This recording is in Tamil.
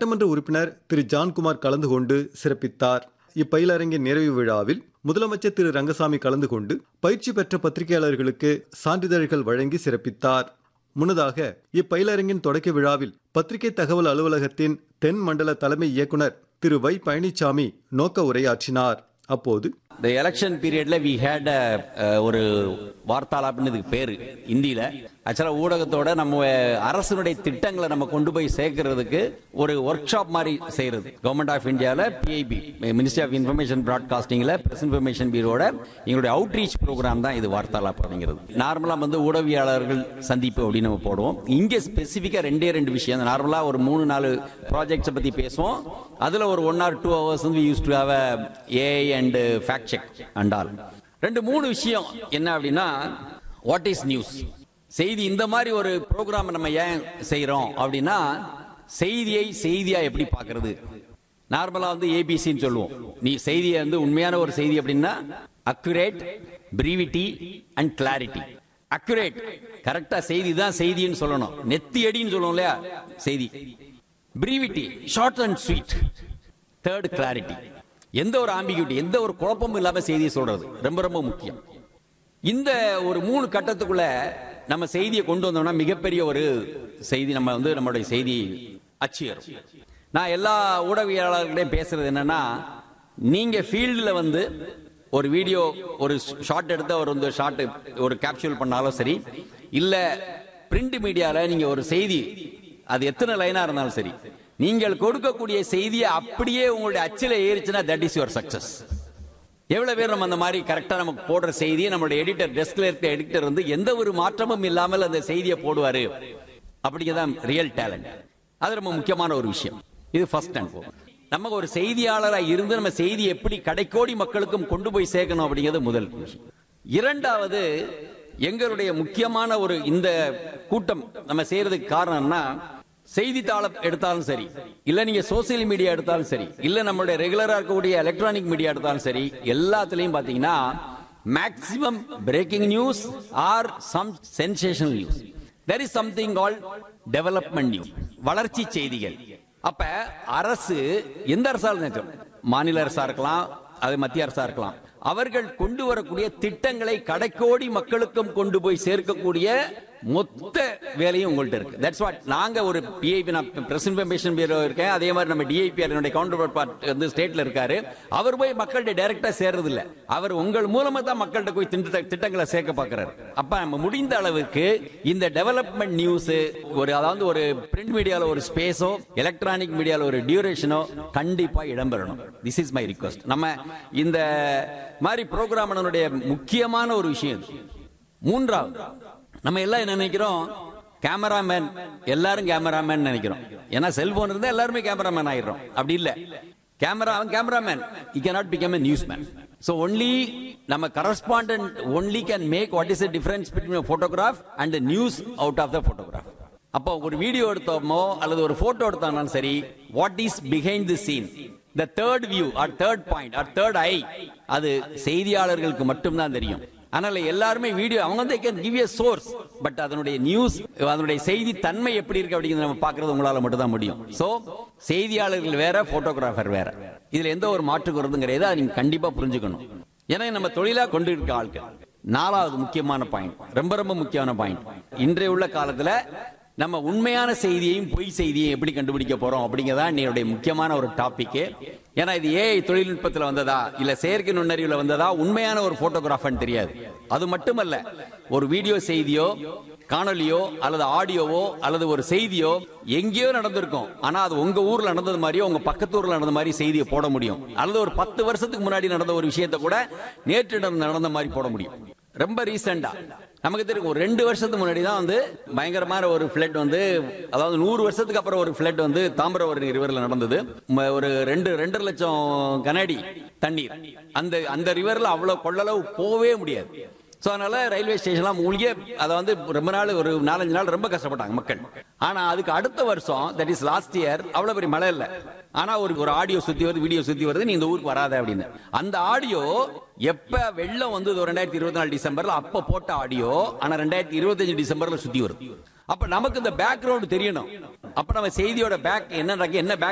சட்டமன்ற உறுப்பினர் திரு ஜான்குமார் கலந்து கொண்டு சிறப்பித்தார் இப்பயிலரங்கின் நிறைவு விழாவில் முதலமைச்சர் திரு ரங்கசாமி கலந்து கொண்டு பயிற்சி பெற்ற பத்திரிகையாளர்களுக்கு சான்றிதழ்கள் வழங்கி சிறப்பித்தார் முன்னதாக இப்பயிலரங்கின் தொடக்க விழாவில் பத்திரிகை தகவல் அலுவலகத்தின் தென் மண்டல தலைமை இயக்குனர் திரு வை பழனிசாமி நோக்க உரையாற்றினார் அப்போது இந்த எலெக்ஷன் பீரியட்ல வி ஹேட் ஒரு வார்த்தாலாப்னு இதுக்கு பேரு இந்தியில ஆக்சுவலா ஊடகத்தோட நம்ம அரசனுடைய திட்டங்களை நம்ம கொண்டு போய் சேர்க்கறதுக்கு ஒரு ஒர்க் ஷாப் மாதிரி செய்யறது கவர்மெண்ட் ஆஃப் இந்தியால பிஐபி மினிஸ்ட்ரி ஆஃப் இன்ஃபர்மேஷன் பிராட்காஸ்டிங்ல பிரஸ் இன்ஃபர்மேஷன் பீரோட எங்களுடைய அவுட்ரீச் ப்ரோக்ராம் தான் இது வார்த்தாலாப் அப்படிங்கிறது நார்மலா வந்து ஊடகவியாளர்கள் சந்திப்பு அப்படின்னு நம்ம போடுவோம் இங்க ஸ்பெசிஃபிக்கா ரெண்டே ரெண்டு விஷயம் நார்மலா ஒரு மூணு நாலு ப்ராஜெக்ட்ஸ் பத்தி பேசுவோம் அதுல ஒரு ஒன் ஆர் டூ ஹவர்ஸ் வந்து used to have AI and fact check and all ரெண்டு மூணு விஷயம் என்ன அப்படின்னா வாட் இஸ் நியூஸ் செய்தி இந்த மாதிரி ஒரு ப்ரோக்ராம் நம்ம ஏன் செய்யறோம் அப்படின்னா செய்தியை செய்தியா எப்படி பார்க்கிறது நார்மலா வந்து ஏபிசின்னு சொல்லுவோம் நீ செய்தியை வந்து உண்மையான ஒரு செய்தி அப்படின்னா accurate brevity and clarity accurate கரெக்டா செய்தி தான் செய்தின்னு சொல்லணும் நெத்தி அடின்னு சொல்லுவோம் இல்லையா செய்தி brevity short and sweet third clarity எந்த ஒரு ஆம்பிகியூட்டி எந்த ஒரு குழப்பமும் இல்லாம செய்தியை சொல்றது ரொம்ப ரொம்ப முக்கியம் இந்த ஒரு மூணு கட்டத்துக்குள்ள நம்ம செய்தியை கொண்டு வந்தோம்னா மிகப்பெரிய ஒரு செய்தி நம்ம வந்து நம்மளுடைய செய்தி அச்சியரும் நான் எல்லா ஊடகவியலாளர்களையும் பேசுறது என்னன்னா நீங்க ஃபீல்டில் வந்து ஒரு வீடியோ ஒரு ஷார்ட் எடுத்த ஒரு வந்து ஷார்ட் ஒரு கேப்சூல் பண்ணாலும் சரி இல்ல பிரிண்ட் மீடியால நீங்க ஒரு செய்தி அது எத்தனை லைனா இருந்தாலும் சரி நீங்கள் கொடுக்கக்கூடிய செய்தியை அப்படியே உங்களுடைய அச்சில ஏறிச்சுன்னா தட் இஸ் யுவர் சக்சஸ் எவ்வளவு பேர் நம்ம அந்த மாதிரி கரெக்டா நமக்கு போடுற செய்தியை நம்மளுடைய எடிட்டர் டெஸ்க்ல இருக்க எடிட்டர் வந்து எந்த ஒரு மாற்றமும் இல்லாமல் அந்த செய்தியை போடுவாரு அப்படிங்கதான் ரியல் டேலண்ட் அது ரொம்ப முக்கியமான ஒரு விஷயம் இது ஃபர்ஸ்ட் அண்ட் நம்ம ஒரு செய்தியாளராக இருந்து நம்ம செய்தி எப்படி கடைக்கோடி மக்களுக்கும் கொண்டு போய் சேர்க்கணும் அப்படிங்கிறது முதல் விஷயம் இரண்டாவது எங்களுடைய முக்கியமான ஒரு இந்த கூட்டம் நம்ம செய்யறதுக்கு காரணம்னா செய்தித்தாள எடுத்தாலும் சரி இல்ல நீங்க சோசியல் மீடியா எடுத்தாலும் சரி இல்ல நம்மளுடைய ரெகுலரா இருக்கக்கூடிய எலக்ட்ரானிக் மீடியா எடுத்தாலும் சரி எல்லாத்துலயும் பாத்தீங்கன்னா maximum breaking news or some sensational news there is something call development news வளர்ச்சி செய்திகள் அப்ப அரசு எந்த அரசா இருந்தாலும் மாநில அரசா இருக்கலாம் அது மத்திய அரசா இருக்கலாம் அவர்கள் கொண்டு வரக்கூடிய திட்டங்களை கடைக்கோடி மக்களுக்கும் கொண்டு போய் சேர்க்கக்கூடிய மொத்த வேலையும் உங்கள்ட்ட இருக்கு தட்ஸ் வாட் நாங்க ஒரு பிஐபி நான் பிரஸ் இன்ஃபர்மேஷன் பியூரோ இருக்கேன் அதே மாதிரி நம்ம டிஐபி என்னுடைய கவுண்டர் பார்ட் வந்து ஸ்டேட்ல இருக்காரு அவர் போய் மக்கள்கிட்ட டைரக்டா சேர்றது இல்ல அவர் உங்கள் மூலமா தான் மக்கள்கிட்ட போய் திட்ட திட்டங்களை சேர்க்க பாக்குறாரு அப்ப நம்ம முடிந்த அளவுக்கு இந்த டெவலப்மெண்ட் நியூஸ் ஒரு அதாவது ஒரு பிரிண்ட் மீடியால ஒரு ஸ்பேஸோ எலக்ட்ரானிக் மீடியால ஒரு டியூரேஷனோ கண்டிப்பா இடம்பெறணும் திஸ் இஸ் மை ரிக்வஸ்ட் நம்ம இந்த மாதிரி ப்ரோக்ராம் முக்கியமான ஒரு விஷயம் இது மூன்றாவது நம்ம எல்லாம் என்ன நினைக்கிறோம் கேமராமேன் எல்லாரும் கேமராமேன் நினைக்கிறோம் ஏன்னா செல்போன் இருந்தா எல்லாருமே கேமராமேன் ஆயிடுறோம் அப்படி இல்ல கேமரா அவன் cameraman you cannot become a newsman so only நம்ம correspondent only can make what is the difference between photograph and news out of the photograph அப்போ ஒரு வீடியோ எடுத்தோமோ அல்லது ஒரு போட்டோ எடுத்தாலும் சரி what is behind the scene the third view or third point or third eye அது செய்தியாளர்களுக்கு மட்டும்தான் தெரியும் அதனால எல்லாருமே வீடியோ அவங்க வந்து can give a source but அதனுடைய நியூஸ் அதனுடைய செய்தி தன்மை எப்படி இருக்கு அப்படிங்கிறத நம்ம பார்க்கறது உங்களால மட்டும் தான் முடியும் சோ செய்தியாளர்கள் வேற போட்டோகிராஃபர் வேற இதுல எந்த ஒரு மாற்று கருத்தும் கிடையாது அதை நீங்க கண்டிப்பா புரிஞ்சுக்கணும் ஏன்னா நம்ம தொழிலா கொண்டு இருக்க ஆட்கள் நாலாவது முக்கியமான பாயிண்ட் ரொம்ப ரொம்ப முக்கியமான பாயிண்ட் இன்றைய உள்ள காலத்துல நம்ம உண்மையான செய்தியையும் பொய் செய்தியையும் எப்படி கண்டுபிடிக்க போறோம் அப்படிங்கறதா என்னுடைய முக்கியமான ஒரு டாபிக் ஏன்னா இது ஏஐ தொழில்நுட்பத்தில் வந்ததா இல்ல செயற்கை நுண்ணறிவுல வந்ததா உண்மையான ஒரு போட்டோகிராஃபர் தெரியாது அது மட்டுமல்ல ஒரு வீடியோ செய்தியோ காணொலியோ அல்லது ஆடியோவோ அல்லது ஒரு செய்தியோ எங்கேயோ நடந்திருக்கும் ஆனா அது உங்க ஊர்ல நடந்தது மாதிரியோ உங்க பக்கத்து ஊர்ல நடந்த மாதிரி செய்தியை போட முடியும் அல்லது ஒரு பத்து வருஷத்துக்கு முன்னாடி நடந்த ஒரு விஷயத்தை கூட நேற்று நடந்த மாதிரி போட முடியும் ரொம்ப ரீசெண்டா நமக்கு தெரியும் ஒரு ரெண்டு வருஷத்துக்கு முன்னாடி தான் வந்து பயங்கரமான ஒரு ஃபிளட் வந்து அதாவது நூறு வருஷத்துக்கு அப்புறம் ஒரு ஃபிளட் வந்து தாமிரபரணி ரிவர்ல நடந்தது ம- ஒரு ரெண்டு ரெண்டரை லட்சம் கனடி தண்ணீர் அந்த அந்த ரிவர்ல அவ்வளவு கொள்ளளவு போகவே முடியாது ஸோ அதனால ரயில்வே ஸ்டேஷன்லாம் மூழ்கிய அதை வந்து ரொம்ப நாள் ஒரு நாலஞ்சு நாள் ரொம்ப கஷ்டப்பட்டாங்க மக்கள் ஆனா அதுக்கு அடுத்த வருஷம் தட் இஸ் லாஸ்ட் இயர் அவ்வளவு பெரிய மழை இல்லை ஆனா ஒரு ஒரு ஆடியோ சுத்தி வருது வீடியோ சுத்தி வருது நீ இந்த ஊருக்கு வராத அப்படின்னு அந்த ஆடியோ எப்ப வெள்ளம் வந்து ரெண்டாயிரத்தி இருபத்தி நாலு டிசம்பர்ல அப்ப போட்ட ஆடியோ ஆனா ரெண்டாயிரத்தி இருபத்தஞ்சு டிசம்பர்ல சுத்தி வரும் அப்ப நமக்கு இந்த பேக்ரவுண்ட் தெரியணும் அப்ப நம்ம செய்தியோட பேக் என்ன நடக்கு என்ன பேக்